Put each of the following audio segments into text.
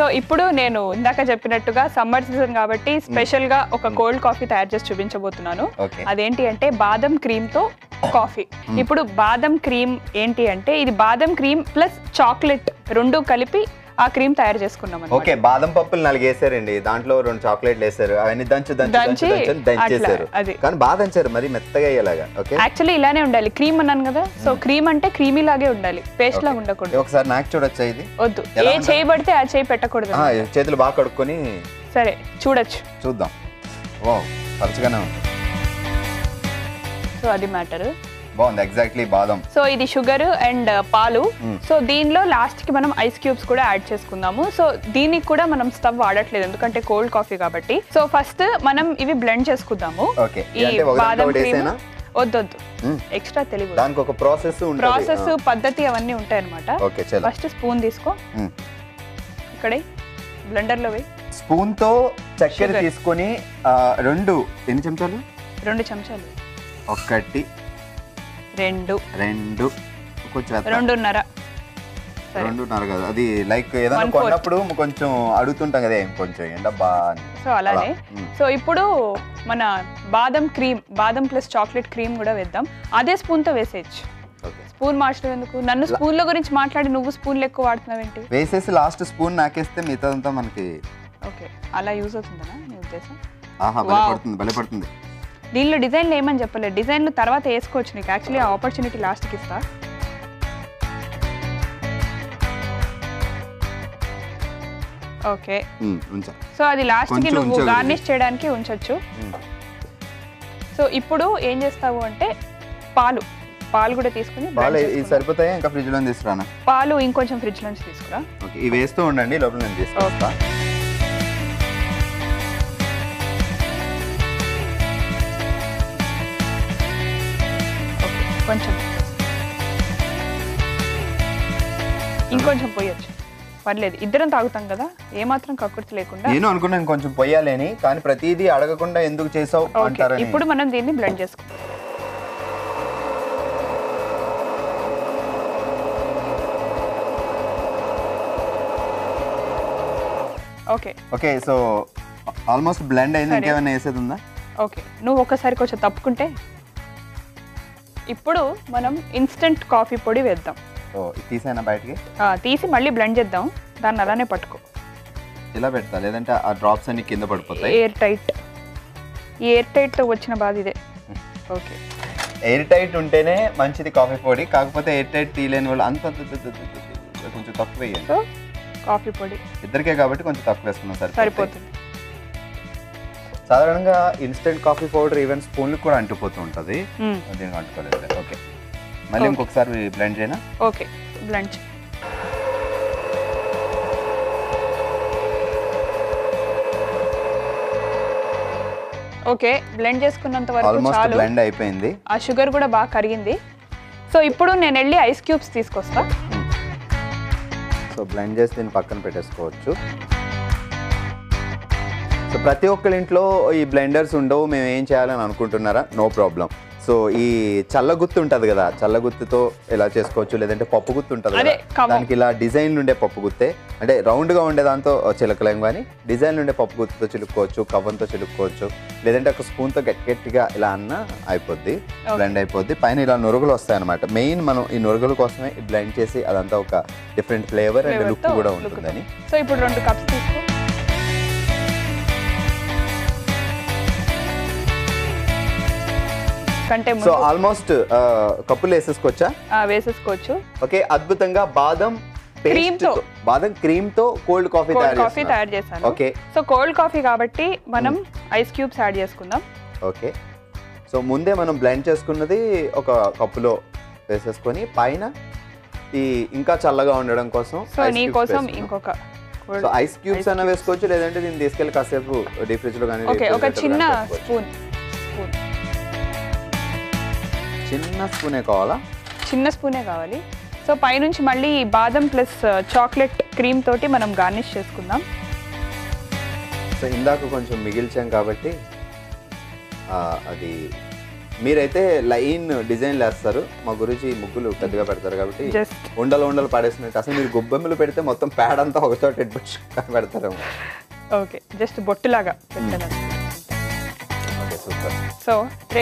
ఇప్పుడు నేను ఇందాక చెప్పినట్టుగా సమ్మర్ సీజన్ కాబట్టి స్పెషల్ గా ఒక కోల్డ్ కాఫీ తయారు చేసి చూపించబోతున్నాను ఓకే అదేంటి అంటే బాదం క్రీమ్ తో కాఫీ ఇప్పుడు బాదం క్రీమ్ ఏంటి అంటే ఇది బాదం క్రీమ్ ప్లస్ చాక్లెట్ రెండు కలిపి ఆ క్రీమ్ తయారు చేసుకున్నాం అన్నమాట. ఓకే బాదం పప్పులు నాలుగు వేసారండి దాంట్లో రెండు చాక్లెట్లు వేసారు అవన్నీ దంచు దంచు దంచు దంచి, దంచు దంచేసారు అట్లా, అది. కానీ బాగా దంచారు మరి మెత్తగా అయ్యేలాగా ఓకే యాక్చువల్లీ ఇలానే ఉండాలి క్రీమ్ అన్నాను కదా సో క్రీమ్ అంటే క్రీమీ లాగే ఉండాలి పేస్ట్ లాగా ఉండకూడదు ఒకసారి నాకు చూడొచ్చా ఇది వద్దు ఎలా ఏ చేయి పడితే ఆ చేయి పెట్టకూడదు ఆ, చేతులు బాగా కడుక్కొని సరే చూడొచ్చు చూద్దాం ఓ పరచుగానే ఉంది సో అది మ్యాటర్ బాగుంది ఎగ్జాక్ట్లీ బాదం సో ఇది షుగర్ అండ్ పాలు Hmm. సో దీనిలో లాస్ట్ కి మనం ఐస్ క్యూబ్స్ కూడా యాడ్ చేసుకుందాము సో దీనికి కూడా మనం స్టవ్ వాడట్లేదు ఎందుకంటే కోల్డ్ కాఫీ కాబట్టి సో ఫస్ట్ మనం ఇవి బ్లెండ్ చేసుకుందాము ఓకే ఈ అంటే ఒక బాదం ఒకటి క్రీమ్ వేసేనా వద్దొద్దు Hmm. ఎక్స్ట్రా తెలియదు దానికి ఒక ప్రాసెస్ ఉంటుంది ప్రాసెస్ పద్ధతి అవన్నీ ఉంటాయి అనమాట ఓకే చలో ఫస్ట్ స్పూన్ తీసుకో ఇక్కడే బ్లెండర్ లో వేయి స్పూన్ తో చక్కెర Sugar. తీసుకొని ఆ, రెండు ఎన్ని చెంచాలు రెండు చెంచాలు ఒకటి రెండు రెండు కొంచెం ఎత్త. రెండున్నర సరే రెండున్నర కదా అది లైక్ ఏదైనా One fourth. కొన్నప్పుడు కొంచెం అడుగుతుంటాం కదా ఏం కొంచెం ఏంటబ్బా అని సో అలానే అలా. మ్మ్. సో ఇప్పుడు మన బాదం క్రీమ్ బాదం ప్లస్ చాక్లెట్ క్రీమ్ కూడా వేద్దాం అదే స్పూన్తో వేసేయచ్చు ఓకే స్పూన్ మార్చడం ఎందుకు నన్ను స్పూన్ల గురించి మాట్లాడి నువ్వు స్పూన్లు ఎక్కువ వాడుతున్నావు ఏంటి వేసేసి లాస్ట్ స్పూన్ నాకేస్తే మిగతాదంతా మనకి ఓకే అలా యూజ్ అవుతుందనా నీ ఉద్దేశం ఆహా Wow. బలపడుతుంది బలపడుతుంది దీనిలో డిజైన్లు ఏమని చెప్పలేదు డిజైన్లు తర్వాత వేసుకోవచ్చు నీకు యాక్చువల్లీ ఆ ఆపర్చునిటీ లాస్ట్కి ఇస్తా ఓకే మ్మ్, ఉంచా సో అది లాస్ట్కి కొంచెం నువ్వు ఉంచగలదు. గార్నిష్ చేయడానికి ఉంచొచ్చు మ్మ్. సో ఇప్పుడు ఏం చేస్తావు అంటే పాలు పాలు కూడా తీసుకుని blend పాలు ఇది చేసుకుందాం. సరిపోతాయా ఇంకా ఫ్రిడ్జ్ లో తీసుకురానా పాలు ఇంకొంచెం ఫ్రిడ్జ్ నుంచి తీసుకురా ఓకే ఇవి వేస్తూ ఉండండి లోపల నేను తీసుకొస్తా ఓకే కొంచెం ఇంకొంచెం పోయొచ్చు పర్లేదు ఇద్దరం తాగుతాం కదా ఏమాత్రం కక్కుర్తి లేకుండా నేను అనుకున్నాను కొంచెం పొయ్యాలని కానీ ప్రతిదీ అడగకుండా ఎందుకు చేసావు ఓకే అంటారని ఇప్పుడు మనం దీన్ని బ్లెండ్ చేసుకుందాం okay okay so almost blend అయింది సరే. ఇంకేమైనా వేసేది ఉందా ఓకే నువ్వు ఒకసారి కొంచెం తప్పుకుంటే ఇప్పుడు మనం ఇన్స్టెంట్ కాఫీ పొడి వేద్దాం సో ఇది తీసేనా బయటికి ఆ, తీసి మళ్ళీ బ్లెండ్ చేద్దాం దాన్ని అలానే పట్టుకో ఇలా పెడతా లేదంటే ఆ డ్రాప్స్ అన్ని కింద పడిపోతాయి ఎయిర్ టైట్ ఈ ఎయిర్ టైట్ వచ్చిన బాధ ఇదే ఓకే ఎయిర్ టైట్ ఉంటేనే మంచిది కాఫీ పొడి కాకపోతే ఎయిర్ టైట్ తీయలేని వాళ్ళు అంత అంత- అంత- అంత- అంత- అంత- కొంచెం తక్కువ వేయండి సో కాఫీ పొడి ఇద్దరికే కాబట్టి కొంచెం తక్కువ వేసుకున్నాం సరిపోతుంది సరిపోతుంది సాధారణంగా ఇన్స్టెంట్ కాఫీ పౌడర్ ఈవెన్ స్పూన్లకు కూడా అంటుపోతూ ఉంటుంది మ్మ్. దీనికి అంటుకోలేదు ఓకే మళ్ళీ Okay. ఇంకొకసారి బ్లెండ్ చేయనా ఓకే బ్లంచ్ ఓకే బ్లెండ్ చేసుకున్నంత వరకు ఆల్మోస్ట్ చాలు బ్లెండ్ అయిపోయింది ఆ షుగర్ కూడా బాగా కరిగింది సో ఇప్పుడు నేను వెళ్ళి ఐస్ క్యూబ్స్ తీసుకొస్తా సో బ్లెండ్ చేసి దీన్ని పక్కన పెట్టేసుకోవచ్చు సో ప్రతి ఒక్కరి ఇంట్లో ఈ బ్లెండర్స్ ఉండవు మేము ఏం చేయాలని అనుకుంటున్నారా నో ప్రాబ్లం సో ఈ చల్ల గుత్తు ఉంటుంది కదా చల్ల గుత్తుతో ఎలా చేసుకోవచ్చు లేదంటే పప్పు గుత్తు ఉంటుంది అదే, కదా కవ్వం. దానికి ఇలా డిజైన్లు ఉండే పప్పు గుత్తే అంటే రౌండ్గా ఉండే దాంతో చిలకలేం కానీ డిజైన్లు ఉండే పప్పు గుత్తుతో చిలుక్కోవచ్చు కవ్వంతో చిలుక్కోవచ్చు లేదంటే ఒక స్పూన్తో గట్టి గట్టిగా ఇలా అన్న అయిపోద్ది బ్లెండ్ అయిపోద్ది పైన ఇలా నురుగులు వస్తాయి అనమాట మెయిన్ మనం ఈ నురుగుల కోసమే బ్లెండ్ చేసి అదంతా ఒక different flavour and look Flavour తో కూడా look తో. ఉంటుందని సో ఇప్పుడు రెండు కప్స్ తీసుకో కంటే సో ముందు ఆల్మోస్ట్ కప్పులు వేసేసుకోవచ్చా ఆ, వేసేసుకోవచ్చు ఓకే అద్భుతంగా బాదం Cream paste తో. బాదం క్రీమ్ తో కోల్డ్ కాఫీ కోల్డ్ తయారు కాఫీ చేస్తున్నారు. తయారు చేశాను ఓకే సో కోల్డ్ కాఫీ కాబట్టి మనం ఐస్ క్యూబ్స్ యాడ్ చేసుకుందాం ఓకే సో ముందే మనం బ్లెండ్ చేసుకున్నది ఒక కప్పులో వేసేసుకొని పైన ఈ ఇంకా చల్లగా ఉండడం కోసం సో ice నీ cubes కోసం వేసుకున్నాం. ఇంకొక సో ఐస్ క్యూబ్స్ అన్న వేసుకోవచ్చు లేదంటే దీన్ని తీసుకెళ్ళి కాసేపు డీప్ ఫ్రిడ్జ్ లో కానీ ఓకే ఒక refrigerator లో చిన్న కానీ పెట్టుకోవచ్చు. స్పూన్ స్పూన్ చిన్న స్పూనే కావాలా చిన్న స్పూనే కావాలి సో పైనుంచి మళ్ళీ ఈ బాదం ప్లస్ చాక్లెట్ క్రీమ్ తోటి మనం గార్నిష్ చేసుకుందాం సో ఇందాక కొంచెం మిగిల్చాం కాబట్టి ఆ, అది మీరైతే లైన్ డిజైన్ వేస్తారు మా గురించి ముగ్గులు పెద్దగా పెడతారు కాబట్టి జస్ట్ ఉండలు ఉండలు పడేసినట్టు అసలు మీరు గొబ్బెమ్మలు పెడితే మొత్తం పేడ అంతా ఒక చోట ఎడ్బెట్టి పెడతారేమో ఓకే జస్ట్ బొట్టులాగా పెట్టాను okay super so tray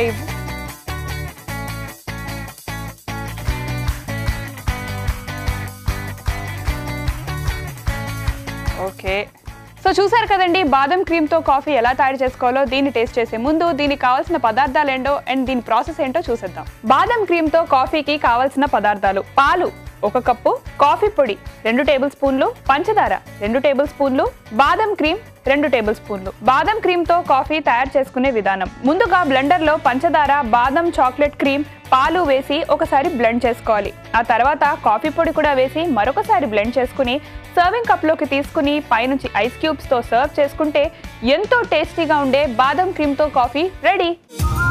okay so చూసారు కదండి బాదం క్రీమ్తో కాఫీ ఎలా తయారు చేసుకోవాలో దీన్ని టేస్ట్ చేసే ముందు దీనికి కావాల్సిన పదార్థాలు ఏంటో అండ్ దీని ప్రాసెస్ ఏంటో చూసేద్దాం బాదం క్రీమ్తో కాఫీకి కావాల్సిన పదార్థాలు పాలు ఒక కప్పు కాఫీ పొడి రెండు టేబుల్ స్పూన్లు పంచదార రెండు టేబుల్ స్పూన్లు బాదం క్రీమ్ రెండు టేబుల్ స్పూన్లు బాదం క్రీమ్ తో కాఫీ తయారు చేసుకునే విధానం ముందుగా బ్లెండర్ లో పంచదార బాదం చాక్లెట్ క్రీమ్ పాలు వేసి ఒకసారి బ్లెండ్ చేసుకోవాలి ఆ తర్వాత కాఫీ పొడి కూడా వేసి మరొకసారి బ్లెండ్ చేసుకుని సర్వింగ్ కప్ లోకి తీసుకుని పైనుంచి ఐస్ క్యూబ్స్ తో సర్వ్ చేసుకుంటే ఎంతో టేస్టీగా ఉండే బాదం క్రీమ్ తో కాఫీ రెడీ